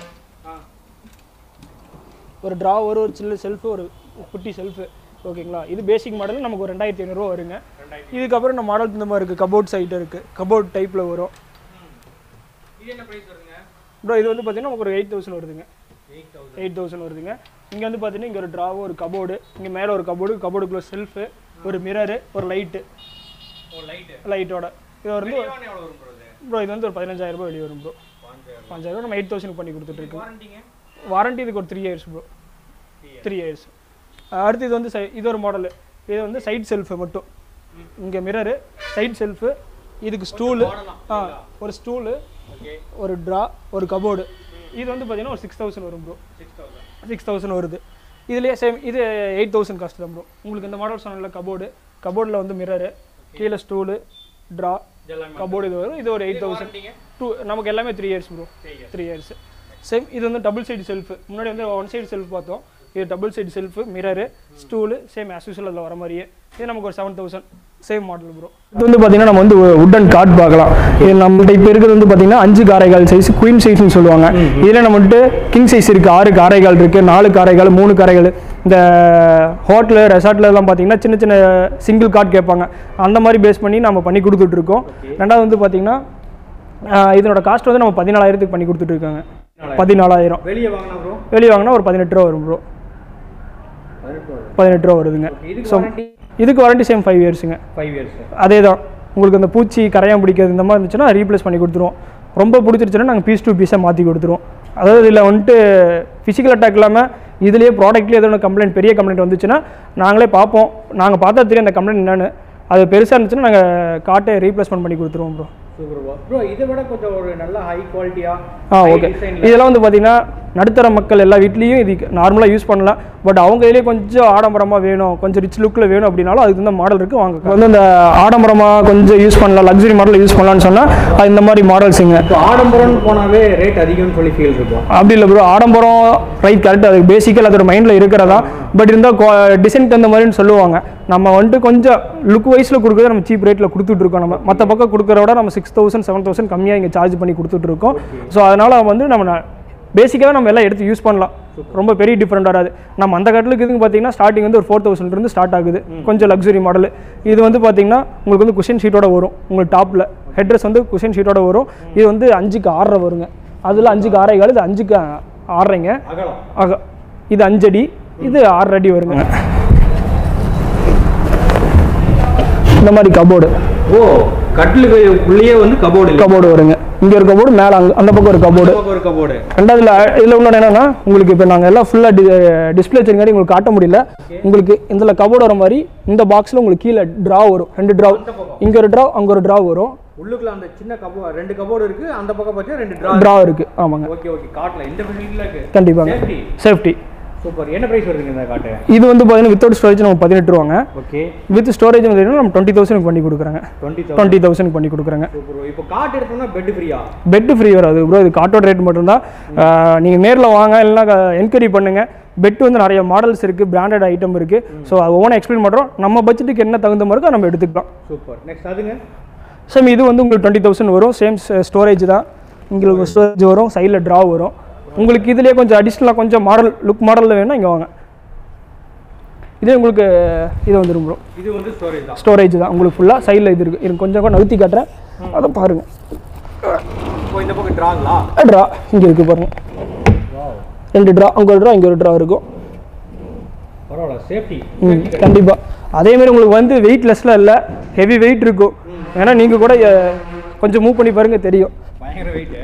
ஒரு ட்ரா வரும் ஒரு சில்லு செல்ஃபு ஒரு குட்டி செல்ஃபு ஓகேங்களா இது பேசிக் மாடல் நமக்கு ஒரு ரெண்டாயிரத்தி ஐநூறுரூவா வருங்க இதுக்கப்புறம் இந்த மாடல் இந்த மாதிரி இருக்குது கபோர்ட் சைட் இருக்குது கபோர்ட் டைப்பில் வரும் இது என்ன பிரைஸ் வருதுங்க ப்ரோ இது வந்து பார்த்தீங்கன்னா நமக்கு ஒரு எயிட் தௌசண்ட் வருதுங்க எயிட் தௌசண்ட் எயிட் தௌசண்ட் வருதுங்க இங்கே வந்து பார்த்தீங்கன்னா இங்கே ஒரு ட்ராவு ஒரு கபோர்டு இங்கே மேலே ஒரு கபோர்டு கபோர்டுக்குள்ள செல்ஃபு ஒரு மிரரு ஒரு லைட்டு ஓ லைட் லைட்டோட இது வந்து எவ்வளவு வரும் ப்ரோ இது ப்ரோ இது வந்து ஒரு பதினஞ்சாயிரம் ரூபாய் வெளியே வரும் ப்ரோ பஞ்சாயிரம் நம்ம எயிட் தௌசண்ட் பண்ணி கொடுத்துட்ருக்கோம் வாரண்டிங்க வாரண்டி இதுக்கு ஒரு three years bro three years அடுத்து இது வந்து சை- இது ஒரு மாடலு இது வந்து சைட் செல்ஃபு மட்டும் இங்கே மிரரு சைட் செல்ஃபு இதுக்கு ஸ்டூலு ஆ ஒரு ஸ்டூலு ஓகே ஒரு ட்ரா ஒரு கபோர்டு இது வந்து பார்த்தீங்கன்னா ஒரு சிக்ஸ் தௌசண்ட் வரும் bro six thousand six thousand வருது இதுலேயே சேம் இது எயிட் தௌசண்ட் காஸ்ட் தான் ப்ரோ உங்களுக்கு இந்த மாடல் சொன்னல கபோர்டு கபோர்டில் வந்து மிரரு கீழே ஸ்டூலு ட்ரா இதெல்லாம் கபோர்டு இது வரும் இது ஒரு எயிட் தௌசண்ட் வாரண்டிங்க டூ நமக்கு எல்லாமே three years bro three years same இது வந்து டபுள் சைடு செல்ஃப் முன்னாடி வந்து ஒன் சைடு செல்ஃப் பார்த்தோம் இது double side shelf mirror stool same as usual அதில் வர மாதிரியே இது நமக்கு ஒரு seven thousand same model bro இது வந்து பார்த்தீங்கன்னா நம்ம வந்து உட்டன் கார்ட் பார்க்கலாம் இது நம்மள்ட்ட இப்போ இருக்கிறது வந்து பார்த்தீங்கன்னா அஞ்சு காரைகால் சைஸ் குயின் சைஸ்னு சொல்லுவாங்க இதில் நம்மள்ட்ட கிங் சைஸ் இருக்குது ஆறு காரைகால் இருக்குது நாலு காரைகால் மூணு காரைகால் இந்த ஹோட்டலு ரெசார்ட்ல எல்லாம் பார்த்தீங்கன்னா சின்ன சின்ன சிங்கிள் கார்ட் கேட்பாங்க அந்த மாதிரி பேஸ் பண்ணி நம்ம பண்ணி கொடுத்துட்ருக்கோம் ரெண்டாவது வந்து பார்த்தீங்கன்னா ஆஹ் இதனோட காஸ்ட் வந்து நம்ம பதினாலாயிரத்துக்கு பண்ணி கொடுத்துட்ருக்காங்க பதினாலாயிரம் வெளியே வாங்கினா ப்ரோ வெளியே வாங்கினா ஒரு பதினெட்டு ரூபா வரும் ப்ரோ பதினெட்டு ரூபா வருதுங்க இதுக்கு ஸோ வாரண்டி இதுக்கு வாரண்டி சேம் ஃபைவ் இயர்ஸுங்க ஃபைவ் இயர்ஸ் அதே தான் உங்களுக்கு அந்த பூச்சி கரையான் பிடிக்கிறது இந்த மாதிரி இருந்துச்சுன்னா ரீப்ளேஸ் பண்ணி கொடுத்துருவோம் ரொம்ப பிடிச்சிருச்சுன்னா நாங்கள் பீஸ் டு பீஸாக மாற்றி கொடுத்துருவோம் அதாவது இதில் வந்துட்டு ஃபிசிக்கல் அட்டாக் இல்லாமல் இதுலேயே ப்ராடக்ட்லேயே ஏதோ ஒன்று கம்ப்ளைண்ட் பெரிய கம்ப்ளைண்ட் வந்துச்சுன்னா நாங்களே பார்ப்போம் நாங்கள் பார்த்தா தெரியும் அந்த கம்ப்ளைண்ட் என்னென்னு அது பெருசாக இருந்துச்சுன்னா நாங்கள் காட்டை ரீப்ளேஸ்மெண்ட் பண்ணி கொடுத்துருவோம் ப்ரோ சூப்பர் ப்ரோ ப்ரோ இதை விட கொஞ்சம் ஒரு நல்ல ஹை குவாலிட்டியா ஆ ஓகே இதெல்லாம் வந்து பார்த்தீங்கன்னா நடுத்தர மக்கள் எல்லா வீட்லேயும் இது நார்மலாக யூஸ் பண்ணலாம் பட் அவங்க இதுலேயே கொஞ்சம் ஆடம்பரமாக வேணும் கொஞ்சம் ரிச் லுக்கில் வேணும் அப்படின்னாலும் அதுக்கு இந்த மாடல் இருக்குது வாங்க இப்ப வந்து இந்த ஆடம்பரமாக கொஞ்சம் யூஸ் பண்ணலாம் லக்ஸரி மாடல் யூஸ் பண்ணலாம்னு சொன்னால் அது இந்த மாதிரி மாடல்ஸுங்க இப்போ ஆடம்பரம்னு போனாவே ரேட் அதிகம்னு சொல்லி ஃபீல் இருக்கும் அப்படி இல்லை ப்ரோ ஆடம்பரம் ரைட் கரெக்ட் அது பேசிக்கல் அதோட மைண்டில் இருக்கிறதா பட் இருந்தால் டிசைன் தகுந்த மாதிரின்னு சொல்லுவாங்க நம்ம வந்துட்டு கொஞ்சம் லுக் வைஸில் கொடுக்குறது நம்ம சீப் ரேட்டில் கொடுத்துட்ருக்கோம் நம்ம மற்ற பக்கம் கொடுக்குறத விட நம்ம சிக்ஸ் தௌசண்ட் செவன் தௌசண்ட் கம்மியாக இங்கே சார்ஜ் பண்ணி கொடுத்துட்ருக்கோம் ஸோ அதனால் வந்து நம்ம பேசிக்காக நம்ம எல்லாம் எடுத்து யூஸ் பண்ணலாம் ரொம்ப பெரிய டிஃப்ரெண்ட் வராது நம்ம அந்த கட்டலுக்கு இதுக்கு பார்த்தீங்கன்னா ஸ்டார்டிங் வந்து ஒரு ஃபோர் தௌசண்ட்லேருந்து ஸ்டார்ட் ஆகுது கொஞ்சம் லக்ஸரி மாடல் இது வந்து பார்த்தீங்கன்னா உங்களுக்கு வந்து குஷன் ஷீட்டோட வரும் உங்களுக்கு டாப்பில் ஹெட்ரஸ் வந்து குஷன் ஷீட்டோட வரும் இது வந்து அஞ்சுக்கு ஆறரை வருங்க அதில் அஞ்சுக்கு ஆறரை கால் இது அஞ்சுக்கு ஆறரைங்க அகலம் ஆக இது அஞ்சடி இது ஆறு அடி வருங்க இந்த மாதிரி கபோர்டு ஓ கட்டிலுக்கு உள்ளேயே வந்து கபோர்டு இல்லை கபோர்டு வருங்க இங்கே ஒரு கபோர்டு மேலே அங்கே அந்த பக்கம் ஒரு கபோர்டு பக்கம் ஒரு கபோர்டு ரெண்டாவதுல இதில் இன்னொன்று என்னன்னா உங்களுக்கு இப்போ நாங்கள் எல்லாம் ஃபுல்லாக டிஸ்பிளே வச்சிருக்காடி உங்களுக்கு காட்ட முடியல உங்களுக்கு இதில் கபோர்டு வர மாதிரி இந்த பாக்ஸில் உங்களுக்கு கீழே ட்ரா வரும் ரெண்டு ட்ரா இங்கே ஒரு ட்ரா அங்கே ஒரு ட்ரா வரும் உள்ளுக்குள்ள அந்த சின்ன கபோ ரெண்டு கபோர்டு இருக்கு அந்த பக்கம் பார்த்தீங்கன்னா ரெண்டு ட்ரா ட்ரா இருக்குது ஆமாங்க ஓகே ஓகே காட்ல இந்த ஃபெசிலிட்டில இருக்கு கண்டிப்பாங்க சேஃப்டி சேஃப்டி சூப்பர் என்ன பிரைஸ் வருதுங்க இந்த காட்டு இது வந்து பார்த்தீங்கன்னா வித்தவுட் ஸ்டோரேஜ் நம்ம பதினெட்டு ரூபாங்க ஓகே வித் ஸ்டோரேஜ் பார்த்தீங்கன்னா நம்ம டுவெண்ட்டி தௌசண்ட் பண்ணி கொடுக்குறாங்க டுவெண்ட்டி தௌசண்ட் டுவெண்ட்டி தௌசண்ட் பண்ணி கொடுக்குறாங்க சூப்பர் இப்போ காட்டு எடுத்தோம்னா பெட் ஃப்ரீயா பெட் ஃப்ரீ வராது ப்ரோ இது காட்டோட ரேட் மட்டும்தான் நீங்கள் நேரில் வாங்க இல்லைனா என்கொயரி பண்ணுங்கள் பெட் வந்து நிறைய மாடல்ஸ் இருக்குது பிராண்டட் ஐட்டம் இருக்குது ஸோ அது ஒவ்வொன்றும் எக்ஸ்பிளைன் பண்ணுறோம் நம்ம பட்ஜெட்டுக்கு என்ன தகுந்த மாதிரி இருக்கோ நம்ம எடுத்துக்கலாம் சூப்பர் நெக்ஸ்ட் அதுங்க சேம் இது வந்து உங்களுக்கு டுவெண்ட்டி தௌசண்ட் வரும் சேம் ஸ்டோரேஜ் தான் உங்களுக்கு ஸ்டோரேஜ் வரும் சைடில் ட்ரா வரும் உங்களுக்கு இதுலேயே கொஞ்சம் அடிஷ்னலாக கொஞ்சம் மாடல் லுக் மாடலில் வேணும்னா இங்கே வாங்க இதே உங்களுக்கு இது வந்துடும் ப்ரோ இது வந்து ஸ்டோரேஜ் தான் ஸ்டோரேஜ் தான் உங்களுக்கு ஃபுல்லாக சைடில் இது இருக்குது எனக்கு கொஞ்சம் கூட நவுத்தி காட்டுறேன் அதை பாருங்கள் இப்போ இந்த பக்கம் ட்ராங்களா ட்ரா இங்கே இருக்குது பாருங்கள் ரெண்டு ட்ரா அங்கே ஒரு ட்ரா இங்கே ஒரு ட்ரா இருக்கும் பரவாயில்ல சேஃப்டி ம் கண்டிப்பாக அதேமாதிரி உங்களுக்கு வந்து வெயிட்லெஸ்லாம் இல்லை ஹெவி வெயிட் இருக்கும் ஏன்னா நீங்கள் கூட அஹ், கொஞ்சம் மூவ் பண்ணி பாருங்கள் தெரியும் பயங்கர வெயிட்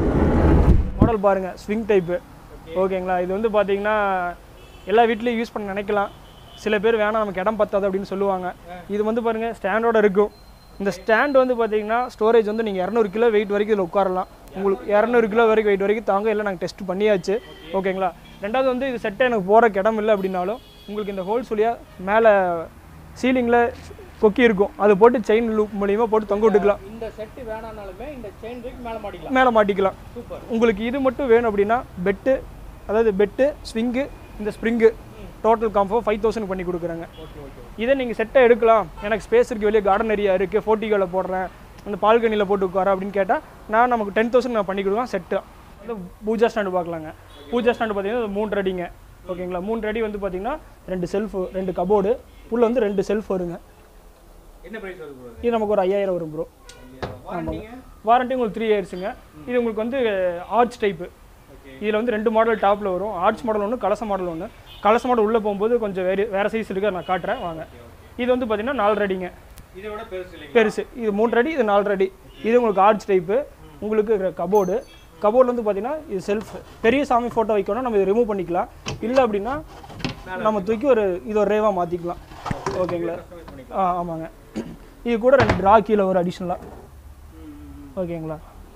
மாடல் பாருங்கள் ஸ்விங் டைப்பு ஓகேங்களா இது வந்து பார்த்தீங்கன்னா எல்லா வீட்லேயும் யூஸ் பண்ண நினைக்கலாம் சில பேர் வேணாம் நமக்கு இடம் பத்தாது அப்படின்னு சொல்லுவாங்க இது வந்து பாருங்கள் ஸ்டாண்டோட இருக்கும் இந்த ஸ்டாண்ட் வந்து பார்த்தீங்கன்னா ஸ்டோரேஜ் வந்து நீங்கள் இரநூறு கிலோ வெயிட் வரைக்கும் இதில் உட்காரலாம் உங்களுக்கு இரநூறு கிலோ வரைக்கும் வெயிட் வரைக்கும் தாங்க இல்லை நாங்கள் டெஸ்ட் பண்ணியாச்சு ஓகேங்களா ரெண்டாவது வந்து இது செட்டை எனக்கு போகிறக்கு இடம் இல்லை அப்படின்னாலும் உங்களுக்கு இந்த ஹோல்ஸ் வழியாக மேலே சீலிங்கில் கொக்கி இருக்கும் அதை போட்டு செயின் லூப் மூலியமாக போட்டு தொங்க விட்டுக்கலாம் இந்த செட்டு வேணாம்னாலுமே இந்த செயின் தூக்கி மேலே மாட்டிக்கலாம் மேலே மாட்டிக்கலாம் சூப்பர் உங்களுக்கு இது மட்டும் வேணும் அப்படின்னா பெட்டு அதாவது பெட்டு ஸ்விங்கு இந்த spring total combo five thousand பண்ணி கொடுக்குறாங்க ஓகே ஓகே இதை நீங்கள் செட்டை எடுக்கலாம் எனக்கு ஸ்பேஸ் இருக்குது வெளியே கார்டன் ஏரியா இருக்குது ஃபோர்ட்டிகளில் போடுறேன் அந்த பால்கனியில் போட்டு உட்கார அப்படின்னு கேட்டால் நான் நமக்கு டென் தௌசண்ட் நான் பண்ணி கொடுக்குறேன் செட்டு வந்து பூஜா ஸ்டாண்டு பார்க்கலாங்க பூஜா ஸ்டாண்டு பார்த்தீங்கன்னா இது மூணு ரெடிங்க ஓகேங்களா மூணு ரெடி வந்து பார்த்தீங்கன்னா ரெண்டு செல்ஃபு ரெண்டு கபோர்டு உள்ள வந்து ரெண்டு செல்ஃப் வருங்க என்ன பிரைஸ் வருது bro இது? இது நமக்கு ஒரு ஐயாயிரம் வரும் ப்ரோ வாரண்டிங்க வாரண்ட்டி உங்களுக்கு த்ரீ இயர்ஸுங்க இது உங்களுக்கு வந்து ஆர்ச் டைப்பு இதில் வந்து ரெண்டு மாடல் டாப்பில் வரும் ஆர்ச் மாடல் ஒன்று கலச மாடல் ஒன்று கலச மாடல் உள்ளே போகும்போது கொஞ்சம் வேறு வேறு சைஸ் இருக்குது நான் காட்டுறேன் வாங்க இது வந்து பார்த்தீங்கன்னா நாலு ரெடிங்க இதை விட பெருசு இல்லைங்க பெருசு இது மூணு அடி இது நாலு அடி இது உங்களுக்கு ஆர்ச் டைப்பு உங்களுக்கு கபோர்டு கபோர்டு வந்து பார்த்தீங்கன்னா இது செல்ஃப் பெரிய சாமி ஃபோட்டோ வைக்கணும் நம்ம இதை ரிமூவ் பண்ணிக்கலாம் இல்லை அப்படின்னா நம்ம தூக்கி ஒரு இது ஒரு ரேவாக மாற்றிக்கலாம் ஓகேங்களா ஆ ஆமாங்க இது கூட ரெண்டு ட்ரா கீழே ஒரு அடிஷ்னலாக ஓகேங்களா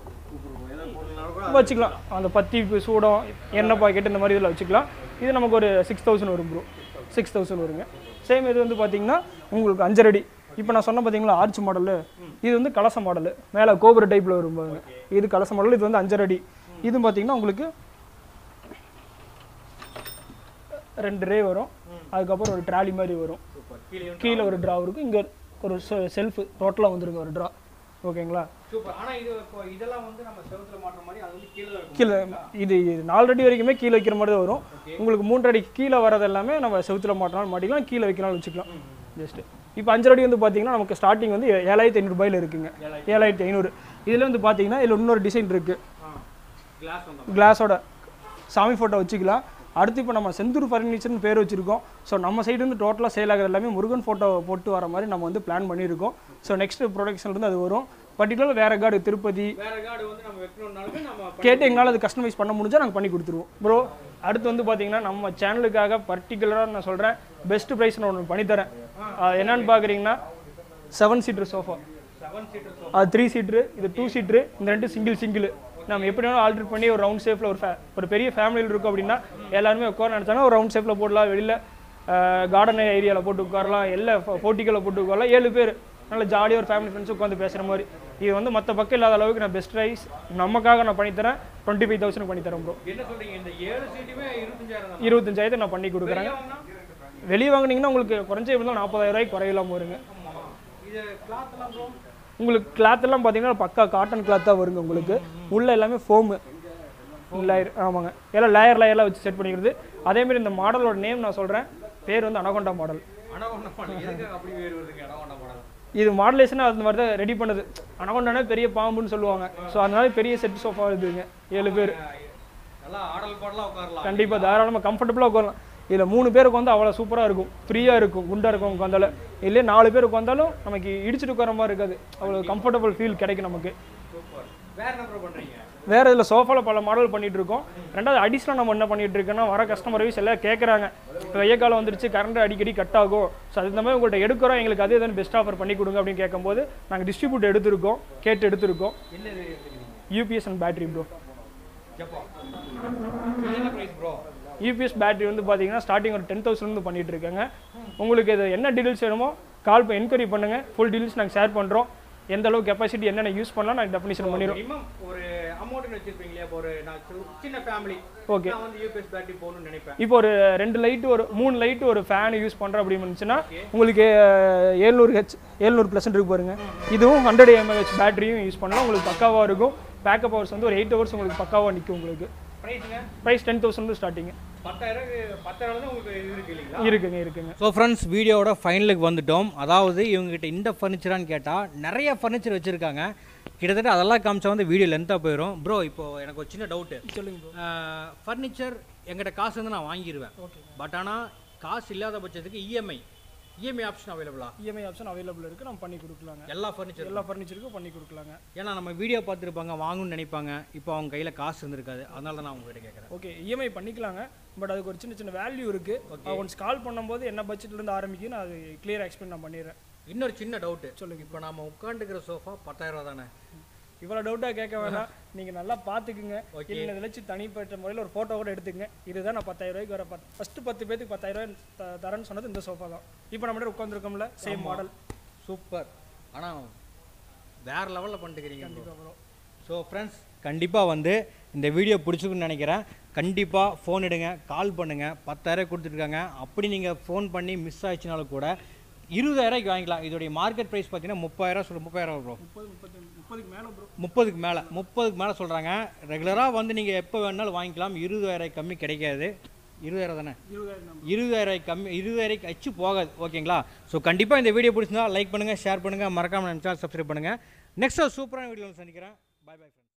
வச்சுக்கலாம் அந்த பத்தி பி- சூடம் எண்ணெய் பாக்கெட் இந்த மாதிரி இதில் வச்சுக்கலாம் இது நமக்கு ஒரு சிக்ஸ் தௌசண்ட் வரும் ப்ரோ சிக்ஸ் தௌசண்ட் வருங்க சேம் இது வந்து பார்த்தீங்கன்னா உங்களுக்கு அஞ்சரடி இப்போ நான் சொன்ன பார்த்தீங்களா ஆர்ச் மாடலு இது வந்து கலச மாடலு மேலே கோபுர டைப்பில் வரும் பாருங்க இது கலச மாடல் இது வந்து அஞ்சரடி இது பார்த்தீங்கன்னா உங்களுக்கு ரெண்டு ரே வரும் அதுக்கப்புறம் ஒரு ட்ராலி மாதிரி வரும் சூப்பர் கீழே கீழே ஒரு ட்ரா இருக்கும் இங்கே ஒரு செல்ஃபு டோட்டலாக வந்துருங்க ஒரு ட்ரா ஓகேங்களா சூப்பர் ஆனா இது இப்போ இதெல்லாம் வந்து நம்ம செவுத்துல மாட்டுற மாதிரி அது வந்து கீழே தான் இருக்கும் கீழே இது இது நாலு அடி வரைக்குமே கீழே வைக்கிற மாதிரி தான் வரும் உங்களுக்கு மூன்று அடி கீழே வரது எல்லாமே நம்ம செவுத்துல மாட்டினாலும் மாட்டிக்கலாம் கீழே வைக்கனாலும் வச்சுக்கலாம் ஜஸ்ட் இப்போ அஞ்சு அடி வந்து பார்த்தீங்கன்னா நமக்கு ஸ்டார்டிங் வந்து ஏ- ஏழாயிரத்தி ஐநூறுபாயில் இருக்குங்க ஏழாயிரத்தி ஐநூறு இதில் வந்து பார்த்தீங்கன்னா இதில் இன்னொரு டிசைன் இருக்குது கிளாஸ் வந்து கிளாஸோட சாமி ஃபோட்டோ வச்சுக்கலாம் அடுத்து இப்போ நம்ம செந்தூர் ஃபர்னிச்சர்னு பேர் வச்சுருக்கோம் ஸோ நம்ம சைடு வந்து டோட்டலாக சேல் ஆகிறது எல்லாமே முருகன் ஃபோட்டோ போட்டு வர மாதிரி நம்ம வந்து பிளான் பண்ணியிருக்கோம் ஸோ நெக்ஸ்ட் ப்ரொடக்ஷன்லேருந்து அது வரும் பர்டிகுலர் வேற கார்டு திருப்பதி வேற கார்டு வந்து நம்ம வைக்கணும்னாலும் நம்ம கேட்டு எங்களால் அது கஸ்டமைஸ் பண்ண முடிஞ்சா நாங்கள் பண்ணி கொடுத்துருவோம் ப்ரோ அடுத்து வந்து பார்த்தீங்கன்னா நம்ம சேனலுக்காக பர்டிகுலராக நான் சொல்கிறேன் பெஸ்ட் ப்ரைஸ் நான் ஒன்று பண்ணித்தரேன் அது என்னன்னு பார்க்குறீங்கன்னா seven seater sofa seven seater அது த்ரீ சீட்ரு இது டூ சீட்ரு இந்த ரெண்டு சிங்கிள் சிங்கிள் நம்ம எப்படி வேணாலும் ஆல்டர் பண்ணி ஒரு ரவுண்ட் ஷேப்பில் ஒரு fa- ஒரு பெரிய ஃபேமிலியில் இருக்கும் அப்படின்னா எல்லாருமே உட்கார நினச்சாங்கன்னா ஒரு ரவுண்ட் ஷேப்பில் போடலாம் வெளியில் கார்டன் ஏரியாவில் போட்டு உட்காரலாம் எல்லா போட்டிகளில் போட்டு உட்காரலாம் ஏழு பேர் நல்ல ஜாலியாக ஒரு ஃபேமிலி ஃப்ரெண்ட்ஸ் உட்காந்து பேசுகிற மாதிரி இது வந்து மற்ற பக்கம் இல்லாத அளவுக்கு நான் பெஸ்ட் ப்ரைஸ் நமக்காக நான் பண்ணித்தரேன் டுவெண்ட்டி ஃபைவ் தௌசண்ட் பண்ணித்தரேன் ப்ரோ என்ன சொல்றீங்க இந்த ஏழு சீட்டுமே இருபத்தஞ்சாயிரம் தான் இருபத்தஞ்சாயிரத்தை நான் பண்ணி கொடுக்குறேன் வெளியே வாங்குனீங்கன்னா உங்களுக்கு குறைஞ்ச இருந்தால் நாற்பதாயிரம் ரூபாய்க்கு குறையில்லாம வருங்க இது கிளாத் எல்லாம் ப்ரோ உங்களுக்கு கிளாத் எல்லாம் பார்த்தீங்கன்னா பக்கா காட்டன் கிளாத் தான் வருங்க உங்களுக்கு உள்ள எல்லாமே ஃபோமு லேயர் ஆமாங்க எல்லாம் லேயர் லேயர்லாம் வச்சு செட் பண்ணிக்கிறது அதேமாரி இந்த மாடலோட நேம் நான் சொல்கிறேன் பேர் வந்து அனகொண்டா மாடல் அனகொண்டா மாடல் எதுக்காக அப்படி பேர் வருதுங்க அனகொண்டா மாடல் இது மாடலேஷனாக அந்த மாதிரி தான் ரெடி பண்ணுது அனகொண்டானே பெரிய பாம்புன்னு சொல்லுவாங்க ஸோ அதனால பெரிய செட் சோஃபா இருக்குங்க ஏழு பேர் நல்லா ஆடல் பாடலாம் உட்காரலாம் கண்டிப்பாக தாராளமாக கம்ஃபர்டபுளாக உட்காரலாம் இதில் மூணு பேருக்கு வந்து அவ்வளோ சூப்பராக இருக்கும் ஃப்ரீயாக இருக்கும் குண்டாக இருக்கும் உட்காந்தாலும் இல்லையே நாலு பேர் உட்காந்தாலும் நமக்கு இடிச்சிட்டு உட்கார மாதிரி இருக்காது அவ்வளோ கம்ஃபர்டபுள் ஃபீல் கிடைக்கும் நமக்கு வேற என்ன ப்ரோ பண்ணுறீங்க வேறு இதில் சோஃபாவில் பல மாடல் பண்ணிட்டு இருக்கோம் ரெண்டாவது அடிஷனல் நம்ம என்ன பண்ணிட்டு இருக்கோம்னா வர கஸ்டமர் வைஸ் எல்லாம் கேட்குறாங்க இப்போ வெய்ய காலம் வந்துருச்சு கரண்ட் அடிக்கடி கட் ஆகும் ஸோ அது இந்த மாதிரி உங்கள்கிட்ட எடுக்கிறோம் எங்களுக்கு அதே தான் பெஸ்ட் ஆஃபர் பண்ணி கொடுங்க அப்படின்னு கேட்கும்போது நாங்கள் டிஸ்ட்ரிபியூட் எடுத்திருக்கோம் கேட்டு எடுத்திருக்கோம் என்ன எடுத்துக்கிறீங்க யூபிஎஸ் அண்ட் பேட்டரி ப்ரோ ஜப்பா என்ன ப்ரைஸ் ப்ரோ யூபிஎஸ் பேட்டரி வந்து பார்த்தீங்கன்னா ஸ்டார்டிங் ஒரு டென் தௌசண்ட் பண்ணிட்டு இருக்காங்க உங்களுக்கு இது என்ன டீடைல்ஸ் வேணுமோ கால் பண்ணி என்கொயரி பண்ணுங்கள் ஃபுல் டீடைல்ஸ் நாங்கள் ஷேர் பண்ணுறோம் எந்த அளவுக்கு கெப்பாசிட்டி என்னென்ன யூஸ் பண்ணலாம் நாங்கள் டெஃபினிஷன் பண்ணிடுவோம் மினிமம் ஒரு அமௌண்ட் வச்சிருப்பீங்களே இப்போ ஒரு நான் சி- சின்ன ஃபேமிலி Okay. நான் வந்து யூபிஎஸ் பேட்டரி போகணும்னு நினைப்பேன் இப்போ ஒரு ரெண்டு லைட்டு ஒரு மூணு லைட்டு ஒரு ஃபேன் யூஸ் பண்ணுறோம் அப்படின்னு இருந்துச்சுன்னா உங்களுக்கு ஏழ்நூறு ஹெச் ஏழ்நூறு ப்ளசன்ட் இருக்கு பாருங்க இதுவும் ஹண்ட்ரட் எம்ஏஹெச் பேட்டரியும் யூஸ் பண்ணலாம் உங்களுக்கு பக்காவாக இருக்கும் பேக்கப் ஹவர்ஸ் வந்து ஒரு எயிட் ஹவர்ஸ் உங்களுக்கு பக்காவாக நிற்கும் உங்களுக்கு ப்ரைஸுங்க ப்ரைஸ் டென் தௌசண்ட் ஸ்டார்டிங் பத்தாயிரம் பத்தாயிரம் தான் உங்களுக்கு இது இருக்கு இல்லைங்களா இருக்குங்க இருக்குங்க ஸோ ஃப்ரெண்ட்ஸ் வீடியோவோட ஃபைனலுக்கு வந்துட்டோம் அதாவது இவங்ககிட்ட இந்த ஃபர்னிச்சரான்னு கேட்டால் நிறைய ஃபர்னிச்சர் வச்சுருக்காங்க கிட்டத்தட்ட அதெல்லாம் காமிச்சா வந்து வீடியோ லென்த்தாக போயிடும் ப்ரோ இப்போ எனக்கு ஒரு சின்ன டவுட்டு சொல்லுங்க ப்ரோ ஃபர்னிச்சர் எங்கிட்ட காசு வந்து நான் வாங்கிடுவேன் ஓகே பட் ஆனால் காசு இல்லாத பட்சத்துக்கு இஎம்ஐ இஎம்ஐ ஆப்ஷன் அவைலபிளா இஎம்ஐ ஆப்ஷன் அவைலபிள் இருக்குது நம்ம பண்ணி கொடுக்கலாங்க எல்லா ஃபர்னிச்சர் எல்லா ஃபர்னிச்சருக்கும் பண்ணி கொடுக்கலாங்க ஏன்னா நம்ம வீடியோ பார்த்துருப்பாங்க வாங்கணும்னு நினைப்பாங்க இப்போ அவங்க கையில் காசு இருந்திருக்காது அதனால தான் நான் உங்ககிட்ட கேட்குறேன் ஓகே இஎம்ஐ பண்ணிக்கலாங்க பட் அதுக்கு ஒரு சின்ன சின்ன வேல்யூ இருக்குது ஒன்ஸ் கால் பண்ணும்போது என்ன பட்ஜெட்லேருந்து ஆரம்பிக்கும் நான் அது கிளியர் எக்ஸ்பிளைன் நான் பண்ணிடுறேன் இன்னொரு சின்ன டவுட்டு சொல்லுங்க இப்போ நம்ம உட்காந்துக்கிற சோஃபா பத்தாயிரம் ரூபா தானே இவ்வளோ டவுட்டாக கேட்க வேணாம் நீங்கள் நல்லா பார்த்துக்குங்க இல்லை இதை வச்சு தனிப்பட்ட முறையில் ஒரு ஃபோட்டோ கூட எடுத்துங்க இதுதான் நான் பத்தாயிரம் ரூபாய்க்கு வர பத் ஃபஸ்ட்டு பத்து பேத்துக்கு பத்தாயிரம் ரூபாய் த- தரேன்னு சொன்னது இந்த சோஃபா தான் இப்போ நம்ம உட்காந்துருக்கோம்ல சேம் மாடல் சூப்பர் ஆனால் வேற லெவலில் பண்ணிட்டுக்கிறீங்க ஸோ ஃப்ரெண்ட்ஸ் கண்டிப்பாக வந்து இந்த வீடியோ பிடிச்சிருக்குன்னு நினைக்கிறேன் கண்டிப்பாக ஃபோன் எடுங்க கால் பண்ணுங்கள் பத்தாயிரம் கொடுத்துருக்காங்க அப்படி நீங்கள் ஃபோன் பண்ணி மிஸ் ஆயிடுச்சுனாலும் கூட இருபதாயிரூவாய்க்கு வாங்கிக்கலாம் இதோடைய மார்க்கெட் ப்ரைஸ் பார்த்தீங்கன்னா முப்பதாயிரம் சொல்ல முப்பதாயிரம் ப்ரோ முப்பது முப்பத்தி முப்பதுக்கு மேலே ப்ரோ முப்பதுக்கு மேலே முப்பதுக்கு மேலே சொல்கிறாங்க ரெகுலராக வந்து நீங்கள் எப்போ வேணாலும் வாங்கிக்கலாம் இருபதாயிரம் கம்மி கிடைக்காது இருபதாயிரம் தானே இருபதாயிரம் இருபதாயிரம் கம்மி இருபதாயிரம் அச்சு போகாது ஓகேங்களா ஸோ கண்டிப்பாக இந்த வீடியோ பிடிச்சிருந்தா லைக் பண்ணுங்கள் ஷேர் பண்ணுங்கள் மறக்காமல் நினச்சா சப்ஸ்கிரைப் பண்ணுங்கள் நெக்ஸ்ட் சூப்பரான வீடியோவில் சந்திக்கிறேன் பை பை